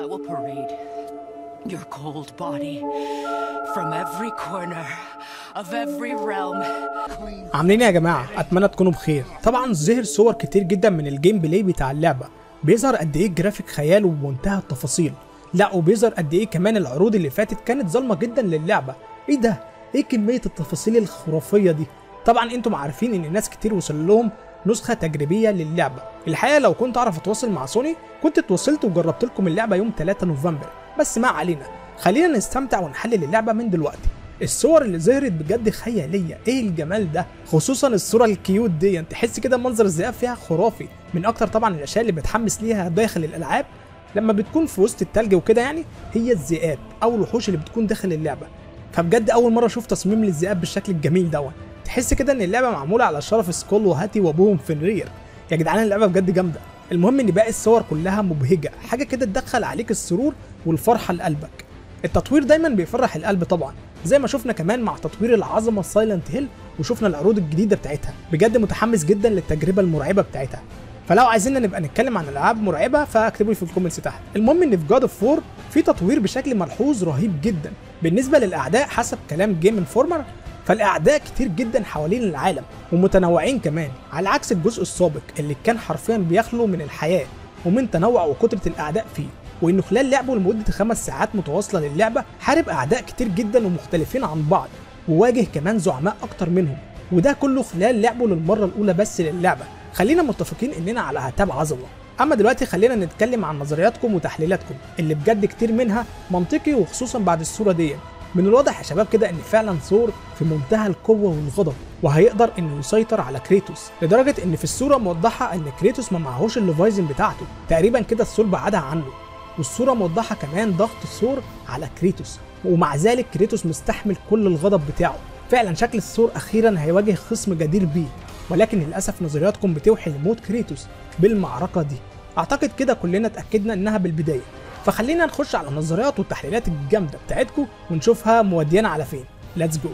will parade your cold body from every corner of every realm. عاملين ايه يا جماعه اتمنى تكونوا بخير طبعا ظهر صور كتير جدا من الجيم بلاي بتاع اللعبه بيظهر قد ايه الجرافيك خيال وبمنتهى التفاصيل لا وبيظهر قد ايه كمان العروض اللي فاتت كانت ظالمه جدا للعبه ايه ده ايه كميه التفاصيل الخرافيه دي طبعا انتم عارفين ان ناس كتير وصل لهم نسخه تجريبيه للعبه الحقيقه لو كنت اعرف اتواصل مع سوني كنت اتواصلت وجربت لكم اللعبه يوم 3 نوفمبر بس ما علينا خلينا نستمتع ونحلل اللعبه من دلوقتي الصور اللي ظهرت بجد خياليه ايه الجمال ده خصوصا الصوره الكيوت دي تحس كده منظر الذئاب فيها خرافي من اكتر طبعا الاشياء اللي بتحمس ليها داخل الالعاب لما بتكون في وسط التلج وكده يعني هي الذئاب او الوحوش اللي بتكون داخل اللعبه فبجد اول مره اشوف تصميم للذئاب بالشكل الجميل دوت تحس كده ان اللعبه معموله على شرف سكول وهاتي وابوهم فنرير يا جدعان اللعبه بجد جامده المهم ان باقي الصور كلها مبهجه حاجه كده تدخل عليك السرور والفرحه لقلبك التطوير دايما بيفرح القلب طبعا زي ما شفنا كمان مع تطوير العظمه سايلنت هيل وشفنا العروض الجديده بتاعتها بجد متحمس جدا للتجربه المرعبه بتاعتها فلو عايزيننا نبقى نتكلم عن العاب مرعبه فاكتبوا لي في الكومنتس تحت المهم ان في جاد اوف 4 في تطوير بشكل ملحوظ رهيب جدا بالنسبه للاعداء حسب كلام جيم انفورمر فالاعداء كتير جدا حوالين العالم ومتنوعين كمان على عكس الجزء السابق اللي كان حرفيا بيخلو من الحياه ومن تنوع وكتره الاعداء فيه وانه خلال لعبه لمده خمس ساعات متواصله للعبه حارب اعداء كتير جدا ومختلفين عن بعض وواجه كمان زعماء اكتر منهم وده كله خلال لعبه للمره الاولى بس للعبه خلينا متفقين اننا على هتاب عظمه اما دلوقتي خلينا نتكلم عن نظرياتكم وتحليلاتكم اللي بجد كتير منها منطقي وخصوصا بعد الصوره دي من الواضح يا شباب كده ان فعلا ثور في منتهى القوه والغضب وهيقدر انه يسيطر على كريتوس لدرجه ان في الصوره موضحه ان كريتوس ما معهوش الليفايزن بتاعته تقريبا كده الثور بعدها عنه والصوره موضحه كمان ضغط ثور على كريتوس ومع ذلك كريتوس مستحمل كل الغضب بتاعه فعلا شكل الثور اخيرا هيواجه خصم جدير بيه ولكن للاسف نظرياتكم بتوحي لموت كريتوس بالمعركه دي اعتقد كده كلنا اتاكدنا انها بالبدايه فخلينا نخش على النظريات والتحليلات الجامده بتاعتكم ونشوفها موديانا على فين ليتس جو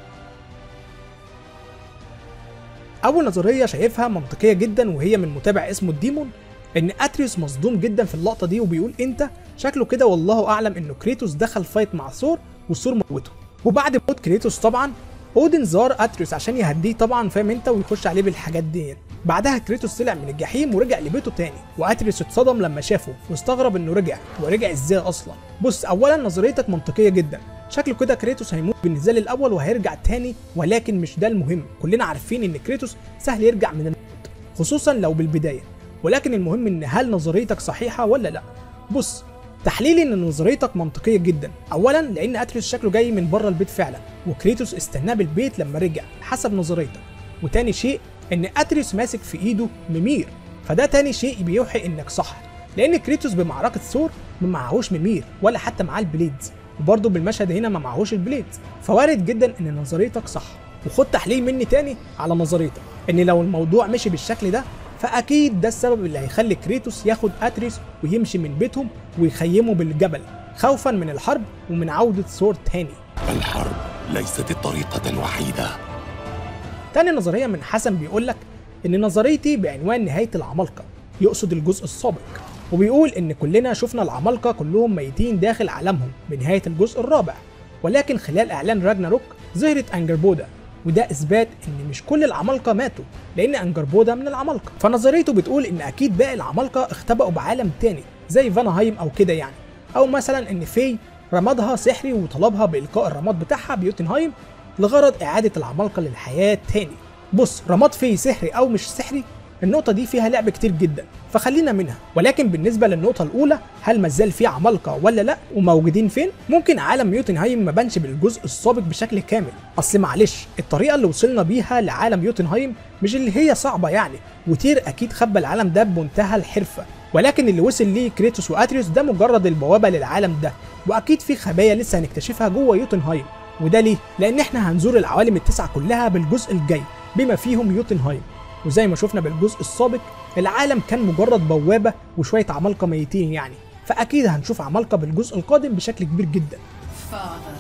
اول نظريه شايفها منطقيه جدا وهي من متابع اسمه الديمون ان اتريوس مصدوم جدا في اللقطه دي وبيقول انت شكله كده والله اعلم انه كريتوس دخل فايت مع ثور والثور موته وبعد موت كريتوس طبعا اودن زار اتريوس عشان يهديه طبعا فاهم انت ويخش عليه بالحاجات دي بعدها كريتوس طلع من الجحيم ورجع لبيته تاني واتريوس اتصدم لما شافه واستغرب انه رجع ورجع ازاي اصلا بص اولا نظريتك منطقيه جدا شكله كده كريتوس هيموت بالنزال الاول وهيرجع تاني ولكن مش ده المهم كلنا عارفين ان كريتوس سهل يرجع من الموت خصوصا لو بالبدايه ولكن المهم ان هل نظريتك صحيحه ولا لا بص تحليلي ان نظريتك منطقيه جدا اولا لان اتريوس شكله جاي من بره البيت فعلا وكريتوس استناه بالبيت لما رجع حسب نظريتك وتاني شيء ان اتريوس ماسك في ايده ميمير فده تاني شيء بيوحي انك صح لان كريتوس بمعركه ثور ما معهوش ميمير ولا حتى معاه البليدز وبرضه بالمشهد هنا ما معهوش البليدز فوارد جدا ان نظريتك صح وخد تحليل مني تاني على نظريتك ان لو الموضوع مشي بالشكل ده فاكيد ده السبب اللي هيخلي كريتوس ياخد اتريس ويمشي من بيتهم ويخيمه بالجبل خوفا من الحرب ومن عوده ثور تاني الحرب ليست الطريقة الوحيدة تاني نظرية من حسن بيقول لك إن نظريتي بعنوان نهاية العمالقة يقصد الجزء السابق وبيقول إن كلنا شفنا العمالقة كلهم ميتين داخل عالمهم بنهاية الجزء الرابع ولكن خلال إعلان راجناروك ظهرت أنجربودا وده إثبات إن مش كل العمالقة ماتوا لأن أنجربودا من العمالقة فنظريته بتقول إن أكيد باقي العمالقة اختبأوا بعالم تاني زي فانهايم أو كده يعني أو مثلا إن في رمادها سحري وطلبها بإلقاء الرماد بتاعها بيوتنهايم لغرض إعادة العمالقة للحياة تاني بص رماد في سحري أو مش سحري النقطة دي فيها لعب كتير جدا فخلينا منها ولكن بالنسبة للنقطة الأولى هل مازال في عمالقة ولا لأ وموجودين فين؟ ممكن عالم يوتنهايم ما بانش بالجزء السابق بشكل كامل أصل معلش الطريقة اللي وصلنا بيها لعالم يوتنهايم مش اللي هي صعبة يعني وتير أكيد خبى العالم ده بمنتهى الحرفة ولكن اللي وصل ليه كريتوس واتريوس ده مجرد البوابة للعالم ده وأكيد في خبايا لسه هنكتشفها جوه يوتنهايم وده ليه؟ لأن احنا هنزور العوالم التسعة كلها بالجزء الجاي بما فيهم يوتنهايم وزي ما شفنا بالجزء السابق العالم كان مجرد بوابة وشوية عمالقة ميتين يعني فأكيد هنشوف عمالقة بالجزء القادم بشكل كبير جدا Father.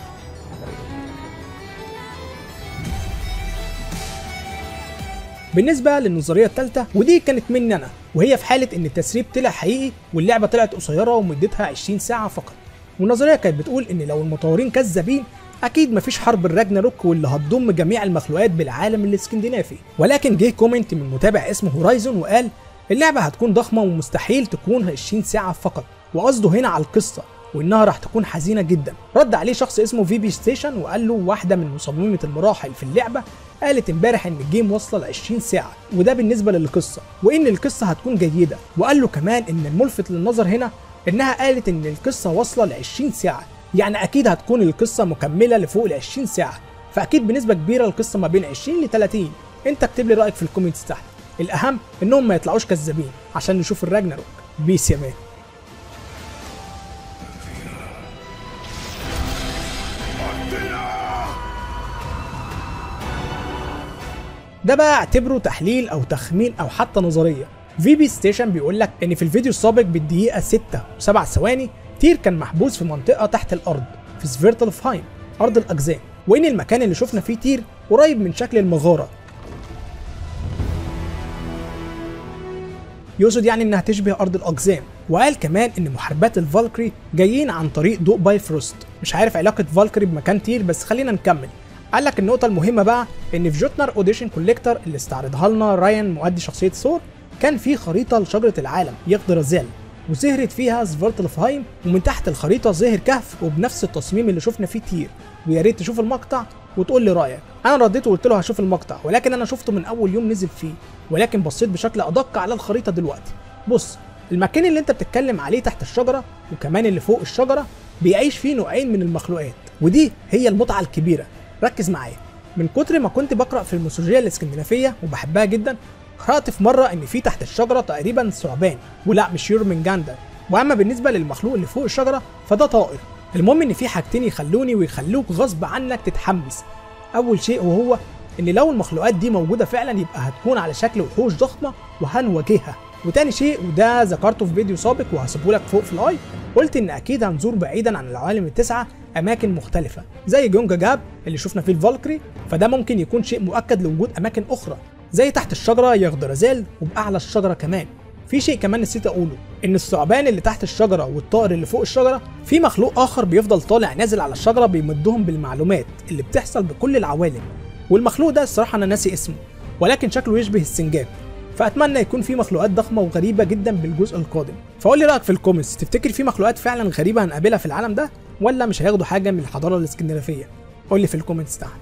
بالنسبة للنظرية الثالثة ودي كانت مني أنا وهي في حاله ان التسريب طلع حقيقي واللعبه طلعت قصيره ومدتها 20 ساعه فقط والنظريه كانت بتقول ان لو المطورين كذابين اكيد مفيش حرب الراجناروك واللي هتضم جميع المخلوقات بالعالم الاسكندنافي ولكن جه كومنت من متابع اسمه هورايزون وقال اللعبه هتكون ضخمه ومستحيل تكون 20 ساعه فقط وقصده هنا على القصه وانها راح تكون حزينه جدا رد عليه شخص اسمه في بي ستيشن وقال له واحده من مصممه المراحل في اللعبه قالت امبارح ان الجيم واصله ل 20 ساعه وده بالنسبه للقصه وان القصه هتكون جيده وقال له كمان ان الملفت للنظر هنا انها قالت ان القصه واصله ل 20 ساعه يعني اكيد هتكون القصه مكمله لفوق ال 20 ساعه فاكيد بنسبه كبيره القصه ما بين 20 ل 30 انت اكتب لي رايك في الكومنتس تحت الاهم انهم ما يطلعوش كذابين عشان نشوف الراجناروك بيس يا مان ده بقى اعتبره تحليل او تخمين او حتى نظريه في بي ستيشن بيقول لك ان في الفيديو السابق بالدقيقه 6 و7 ثواني تير كان محبوس في منطقه تحت الارض في سفيرتلفهايم ارض الاقزام وان المكان اللي شفنا فيه تير قريب من شكل المغاره يقصد يعني انها تشبه ارض الاقزام وقال كمان ان محاربات الفالكري جايين عن طريق ضوء بايفروست مش عارف علاقه فالكري بمكان تير بس خلينا نكمل قال لك النقطة المهمة بقى إن في جوتنر أوديشن كوليكتور اللي استعرضها لنا رايان مؤدي شخصية ثور كان في خريطة لشجرة العالم يقدر زال وظهرت فيها سفارتلفهايم ومن تحت الخريطة ظهر كهف وبنفس التصميم اللي شفنا فيه تير ويا ريت تشوف المقطع وتقول لي رأيك أنا رديت وقلت له هشوف المقطع ولكن أنا شفته من أول يوم نزل فيه ولكن بصيت بشكل أدق على الخريطة دلوقتي بص المكان اللي انت بتتكلم عليه تحت الشجرة وكمان اللي فوق الشجرة بيعيش فيه نوعين من المخلوقات ودي هي المتعة الكبيرة ركز معايا من كتر ما كنت بقرا في الميثولوجيا الاسكندنافيه وبحبها جدا قرات في مره ان في تحت الشجره تقريبا ثعبان ولا مش يورمنجاندر واما بالنسبه للمخلوق اللي فوق الشجره فده طائر المهم ان في حاجتين يخلوني ويخلوك غصب عنك تتحمس اول شيء وهو ان لو المخلوقات دي موجوده فعلا يبقى هتكون على شكل وحوش ضخمه وهنواجهها وتاني شيء وده ذكرته في فيديو سابق وهسيبه لك فوق في الاي قلت ان اكيد هنزور بعيدا عن العوالم التسعه اماكن مختلفه زي جونجا جاب اللي شفنا فيه الفالكري فده ممكن يكون شيء مؤكد لوجود اماكن اخرى زي تحت الشجره يغدرزال وباعلى الشجره كمان في شيء كمان نسيت اقوله ان الثعبان اللي تحت الشجره والطائر اللي فوق الشجره في مخلوق اخر بيفضل طالع نازل على الشجره بيمدهم بالمعلومات اللي بتحصل بكل العوالم والمخلوق ده الصراحه انا ناسي اسمه ولكن شكله يشبه السنجاب فاتمنى يكون في مخلوقات ضخمه وغريبه جدا بالجزء القادم فقول لي رايك في الكومنتس تفتكر في مخلوقات فعلا غريبه هنقابلها في العالم ده ولا مش هياخدوا حاجه من الحضاره الاسكندنافيه قول لي في الكومنتس تحت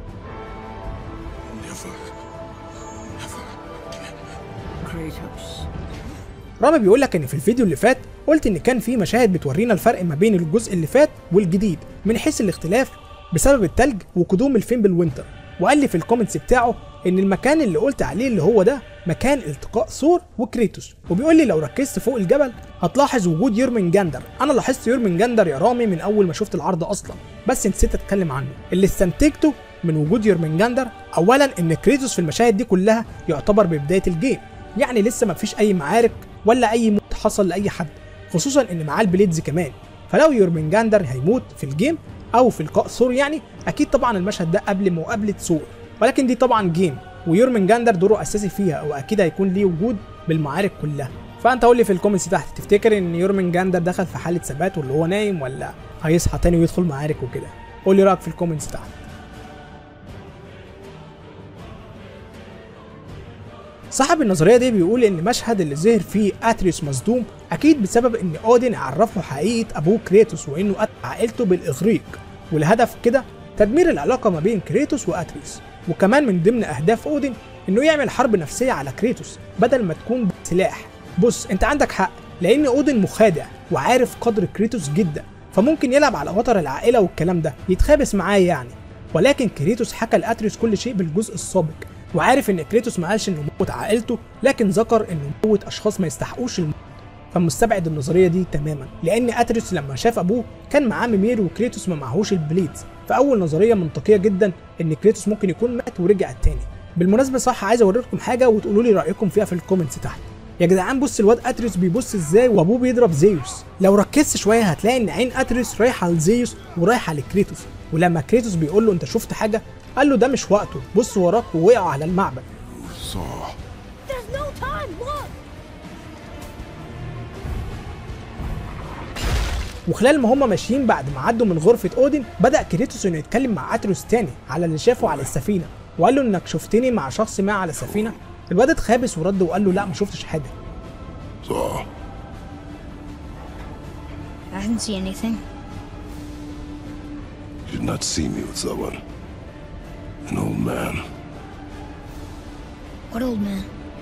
Kratos. رامي بيقول لك ان في الفيديو اللي فات قلت ان كان في مشاهد بتورينا الفرق ما بين الجزء اللي فات والجديد من حيث الاختلاف بسبب التلج وقدوم الفين بالوينتر وقال لي في الكومنتس بتاعه ان المكان اللي قلت عليه اللي هو ده مكان التقاء ثور وكريتوس وبيقول لي لو ركزت فوق الجبل هتلاحظ وجود يورمنجاندر انا لاحظت يورمنجاندر يا رامي من اول ما شفت العرض اصلا بس نسيت اتكلم عنه اللي استنتجته من وجود يورمنجاندر اولا ان كريتوس في المشاهد دي كلها يعتبر ببدايه الجيم يعني لسه ما فيش اي معارك ولا اي موت حصل لاي حد خصوصا ان معاه البليدز كمان فلو يورمنجاندر هيموت في الجيم او في لقاء ثور يعني اكيد طبعا المشهد ده قبل مقابله ثور ولكن دي طبعا جيم ويورمنجاندر دوره اساسي فيها واكيد هيكون ليه وجود بالمعارك كلها فانت قول لي في الكومنتس تحت تفتكر ان يورمنجاندر دخل في حاله ثبات واللي هو نايم ولا هيصحى تاني ويدخل معارك وكده قول لي رايك في الكومنتس تحت صاحب النظريه دي بيقول ان المشهد اللي ظهر فيه اتريوس مصدوم اكيد بسبب ان اودين عرفه حقيقه ابوه كريتوس وانه قتل عائلته بالاغريق والهدف كده تدمير العلاقه ما بين كريتوس واتريوس وكمان من ضمن اهداف اودين انه يعمل حرب نفسيه على كريتوس بدل ما تكون بسلاح بص انت عندك حق لان اودين مخادع وعارف قدر كريتوس جدا فممكن يلعب على وتر العائله والكلام ده يتخابس معاه يعني ولكن كريتوس حكى لاتريوس كل شيء بالجزء السابق وعارف ان كريتوس ما قالش انه موت عائلته لكن ذكر انه موت اشخاص ما يستحقوش الموت فمستبعد النظريه دي تماما لان اتريوس لما شاف ابوه كان معاه ميمير وكريتوس ما معهوش البليدز فاول نظريه منطقيه جدا ان كريتوس ممكن يكون مات ورجع تاني بالمناسبه صح عايز اوريكم حاجه وتقولوا لي رايكم فيها في الكومنتس تحت يا جدعان بص الواد اتريوس بيبص ازاي وابوه بيضرب زيوس لو ركزت شويه هتلاقي ان عين اتريوس رايحه لزيوس ورايحه لكريتوس ولما كريتوس بيقول له انت شفت حاجه قال له ده مش وقته بص وراك ووقعوا على المعبد saw There's no time. Look. وخلال ما هم ماشيين بعد ما عدوا من غرفه اودين بدا كريتوس انه يتكلم مع اتروس تاني على اللي شافه على السفينه وقال له انك شفتني مع شخص ما على السفينه الواد اتخابس ورد وقال له لا ما شفتش حاجه So, I didn't see anything. you did not see me with someone. An old man. What old man?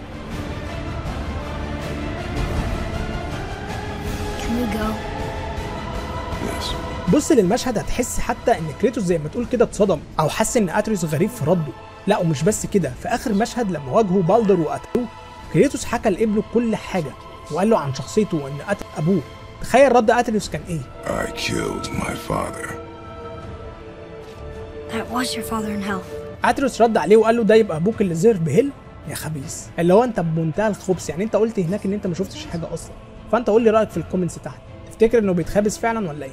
Can we go? Yes. بص للمشهد هتحس حتى ان كريتوس زي ما تقول كده اتصدم او حس ان اتريوس غريب في رده لا ومش بس كده في اخر مشهد لما واجهوا بالدر وقتلوه كريتوس حكى لابنه كل حاجه وقال له عن شخصيته وان قتل ابوه تخيل رد اتريوس كان ايه I killed my father. That was your father in hell. اتريوس رد عليه وقال له ده يبقى ابوك اللي ظهر بهل يا خبيث اللي هو انت بمنتهى الخبث يعني انت قلت هناك ان انت ما شفتش حاجه اصلا فانت قول لي رايك في الكومنتس تحت تفتكر انه بيتخابس فعلا ولا ايه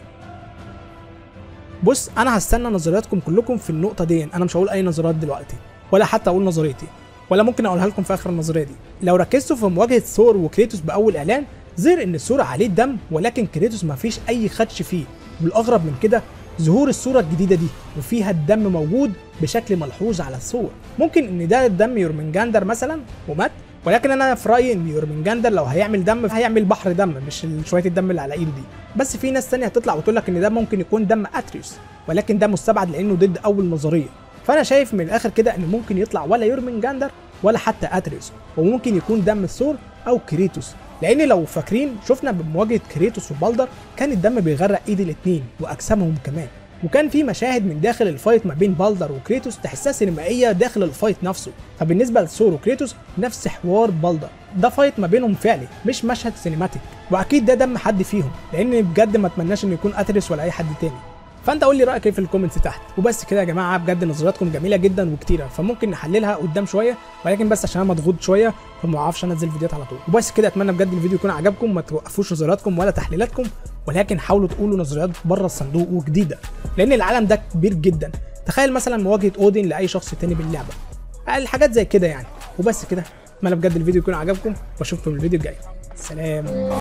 بص انا هستنى نظرياتكم كلكم في النقطه دي انا مش هقول اي نظريات دلوقتي ولا حتى اقول نظريتي ولا ممكن اقولها لكم في اخر النظريه دي لو ركزتوا في مواجهه ثور وكريتوس باول اعلان ظهر ان الصوره عليه دم ولكن كريتوس ما فيش اي خدش فيه والاغرب من كده ظهور الصوره الجديده دي وفيها الدم موجود بشكل ملحوظ على الصور ممكن ان ده دم يورمنجاندر مثلا ومات ولكن انا في رايي ان يورمنجاندر لو هيعمل دم هيعمل بحر دم مش شويه الدم اللي على ايده دي بس في ناس تانية هتطلع وتقول لك ان ده ممكن يكون دم اتريوس ولكن ده مستبعد لانه ضد اول نظريه فانا شايف من الاخر كده ان ممكن يطلع ولا يورمنجاندر ولا حتى اتريوس وممكن يكون دم ثور او كريتوس لان لو فاكرين شفنا بمواجهه كريتوس وبالدر كان الدم بيغرق ايد الاتنين واجسامهم كمان وكان في مشاهد من داخل الفايت ما بين بالدر وكريتوس تحسها سينمائيه داخل الفايت نفسه فبالنسبه لثور وكريتوس نفس حوار بالدر ده فايت ما بينهم فعلي مش مشهد سينماتيك واكيد ده دم حد فيهم لان بجد ما اتمناش انه يكون اتريس ولا اي حد تاني فانت قول لي رايك ايه في الكومنتس تحت وبس كده يا جماعه بجد نظرياتكم جميله جدا وكتيره فممكن نحللها قدام شويه ولكن بس عشان انا مضغوط شويه فما اعرفش انزل فيديوهات على طول وبس كده اتمنى بجد الفيديو يكون عجبكم ما توقفوش نظرياتكم ولا تحليلاتكم ولكن حاولوا تقولوا نظريات بره الصندوق وجديده لان العالم ده كبير جدا تخيل مثلا مواجهه اودين لاي شخص تاني باللعبه الحاجات زي كده يعني وبس كده اتمنى بجد الفيديو يكون عجبكم واشوفكم الفيديو الجاي سلام